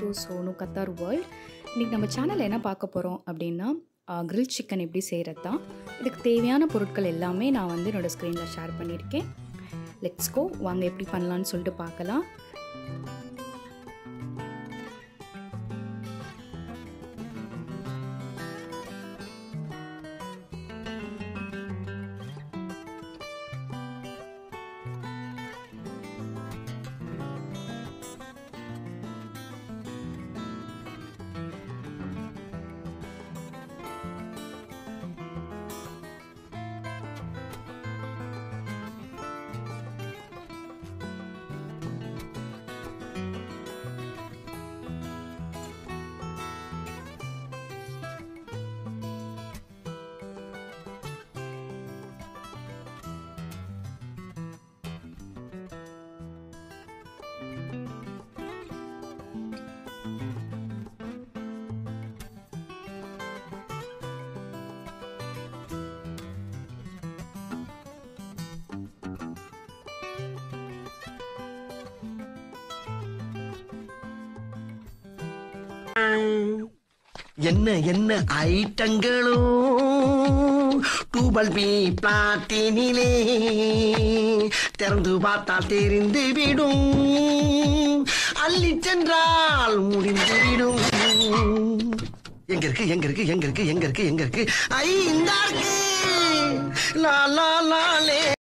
to Sonu Qatar world இன்றைக்கி நம்ம சேனலில் என்ன பார்க்க போகிறோம் அப்படின்னா கிரில் சிக்கன் எப்படி செய்கிறது தான் இதுக்கு தேவையான பொருட்கள் எல்லாமே நான் வந்து என்னோடய ஸ்க்ரீனில் ஷேர் பண்ணியிருக்கேன் லெட்ஸ் கோ வாங்க எப்படி பண்ணலான்னு சொல்லிட்டு பார்க்கலாம் என்ன என்ன ஐட்டங்களோ டூபல் பி பிளாட்டினிலே திறந்து பார்த்தால் தெரிந்து விடும் அள்ளி சென்றால் முடிந்து விடும் எங்க இருக்கு எங்க இருக்கு எங்க இருக்கு எங்க இருக்கு எங்க இருக்கு ஐ இந்த இருக்கு லா லா லா லே